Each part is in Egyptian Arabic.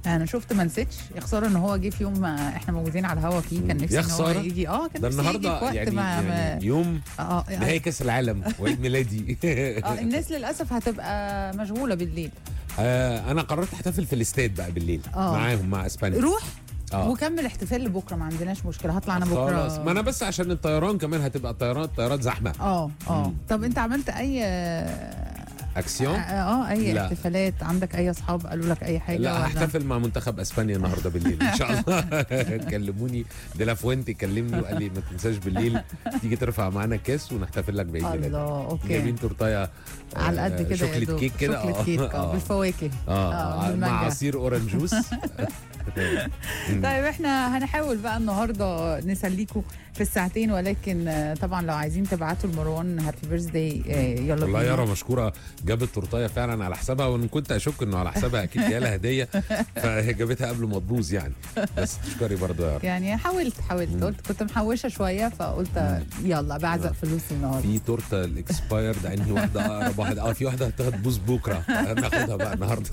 انا شفت ما نسيتش يا خساره ان هو جه في يوم ما احنا موجودين على الهوا فيه كان نفسي يا ان هو خسارة. يجي اه كان ده نفسي يجي في النهارده وقت يعني, ما يعني يوم ما اه نهائي كاس العالم وعيد ميلادي اه الناس للاسف هتبقى مشغوله بالليل آه انا قررت احتفل في الاستاد بقى بالليل آه. معاهم مع اسبانيا روح اه وكمل احتفال لبكره ما عندناش مشكله هطلع انا بكره خلاص ما انا بس عشان الطيران كمان هتبقى الطيارات طيارات زحمه اه اه مم. طب انت عملت اي اه اكسيون آه، اي لا. احتفالات عندك اي اصحاب قالوا لك اي حاجه لا ولا؟ هحتفل مع منتخب اسبانيا النهارده بالليل ان شاء الله كلموني دي لافوينتي كلمني وقال لي ما تنساش بالليل تيجي ترفع معانا الكاس ونحتفل لك بعيد ميلادك الله اوكي جايبين تورتايه على قد كده يا شوكليت دوب. كيك كده شوكليت كيك اه بالفواكه اه, آه، آه بالمانجا. مع عصير اورنج جوس طيب احنا هنحاول بقى النهارده نسليكم في الساعتين ولكن آه، طبعا لو عايزين تبعتوا لمروان هابي بيرث داي يلا والله بينا. يارا مشكوره جابت تورتايه فعلا على حسابها وان كنت اشك انه على حسابها اكيد جايه لها هديه فهي جابتها قبل ما تبوظ يعني بس تشكري برضه يا يارا يعني حاولت حاولت مم. قلت كنت محوشه شويه فقلت يلا بعزق فلوسي النهارده في تورته الاكسباير ده انهي واحده اقرب واحده اه في واحده هتبوظ بكره ناخدها بقى النهارده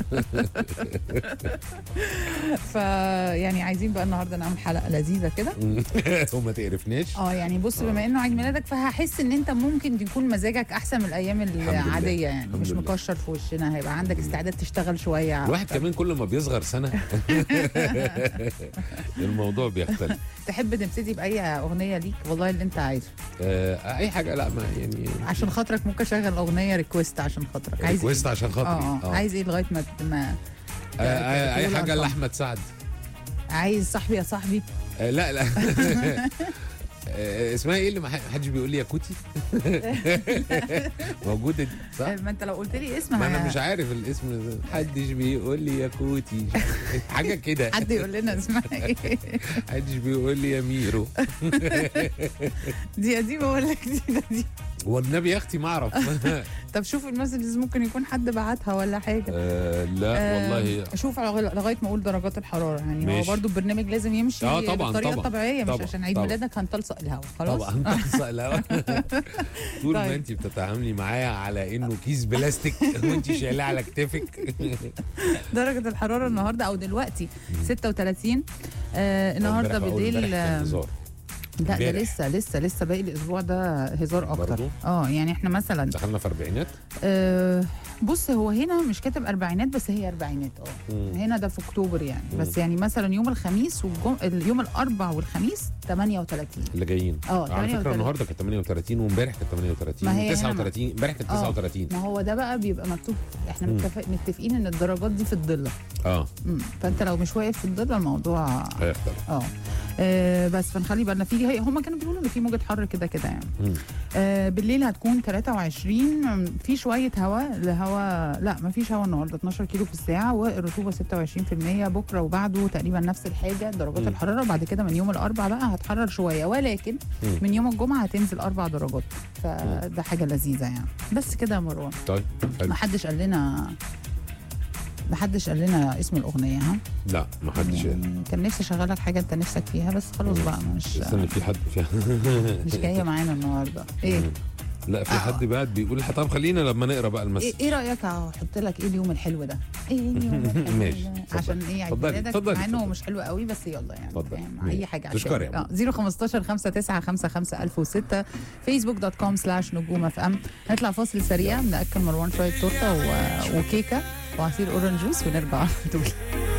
فيعني عايزين بقى النهارده نعمل حلقه لذيذه كده وما تقرفناش اه يعني بص بما انه عيد ميلادك فهحس ان انت ممكن يكون مزاجك احسن من الايام لله. العاديه يعني الحمد مش لله. مكشر في وشنا هيبقى عندك استعداد تشتغل شويه الواحد كمان كل ما بيصغر سنه الموضوع بيختلف تحب نبتدي باي اغنيه ليك والله اللي انت عايزه آه اي حاجه لا ما يعني عشان خاطرك ممكن اشغل اغنيه ريكويست عشان خاطرك عايز ريكويست عشان ايه؟ خاطري اه اه عايز ايه لغايه ما ما آه، آه، اي تقول حاجه أرقام. لاحمد سعد عايز صاحبي يا صاحبي آه، لا لا آه، اسمها ايه اللي ما حدش بيقول لي يا كوتي موجوده دي صح ما انت لو قلت لي اسمها ما انا مش عارف الاسم ده. محدش بيقول لي يا كوتي حاجه كده حد يقول لنا اسمها ايه محدش بيقول لي يا ميرو دي قديمه بقول لك دي دي والنبي يا اختي ما اعرف طب شوف المسجز ممكن يكون حد بعتها ولا حاجه آه، لا آه، والله شوف لغ- لغايه ما اقول درجات الحراره يعني هو ماشي. برضو البرنامج لازم يمشي آه، طبعاً، بالطريقه طبعاً، الطبيعيه مش طبعاً، عشان عيد طبعاً. ميلادك هنطلسق الهوا خلاص طبعا تنسق الهوا. طول ما طيب. انت بتتعاملي معايا على انه كيس بلاستيك وانت شايلاه على كتفك درجه الحراره النهارده او دلوقتي 36 آه النهارده امبارح- أول بالليل امبارح كان آه، هزار. لا ده امبارح. لسه لسه لسه باقي الاسبوع ده هزار اكتر برضو؟ اه يعني احنا مثلا دخلنا في اربعينات آه بص هو هنا مش كاتب اربعينات بس هي اربعينات اه مم. هنا ده في اكتوبر يعني مم. بس يعني مثلا يوم الخميس والجم... اليوم الاربع والخميس 38 اللي جايين اه على 38. فكره النهارده كانت 38 وامبارح كانت 38 ما هي هنا- 39 امبارح كانت آه. 39 ما هو ده بقى بيبقى مكتوب احنا مم. متفق متفقين ان الدرجات دي في الضله اه مم. فانت لو مش واقف في الضله الموضوع هيختلف اه آه، بس فنخلي بالنا في هي هم كانوا بيقولوا ان في موجه حر كده كده يعني مم. آه بالليل هتكون 23 في شويه هواء الهواء لا ما فيش هواء النهارده 12 كيلو في الساعه والرطوبه 26% بكره وبعده تقريبا نفس الحاجه درجات مم. الحراره بعد كده من يوم الاربعاء بقى هتحرر شويه ولكن مم. من يوم الجمعه هتنزل اربع درجات فده حاجه لذيذه يعني بس كده يا مروان طيب حلو ما حدش قال لنا ما حدش قال لنا اسم الاغنيه ها لا ما حدش قال. يعني كان نفسي اشغلك حاجه انت نفسك فيها بس خلاص بقى مش استنى في حد في مش جايه معانا النهارده ايه لا في حد بعد بيقول طب خلينا لما نقرا بقى ايه, المسج إيه رايك احط لك ايه اليوم الحلو ده ايه اليوم الحلو ماشي، ده؟ اتفضل. عشان ايه عيد اتفضلي، ميلادك اتفضلي، مع انه اتفضلي. مش حلو قوي بس يلا يعني اتفضل. فاهم؟ ماشي. اي حاجه تشكري عشان يا اه 015 59 55 1006 فيسبوك دوت كوم سلاش نجوم اف ام هنطلع فاصل سريع ناكل مروان شويه تورته و... وكيكه وعصير اورنج جوس ونرجع على طول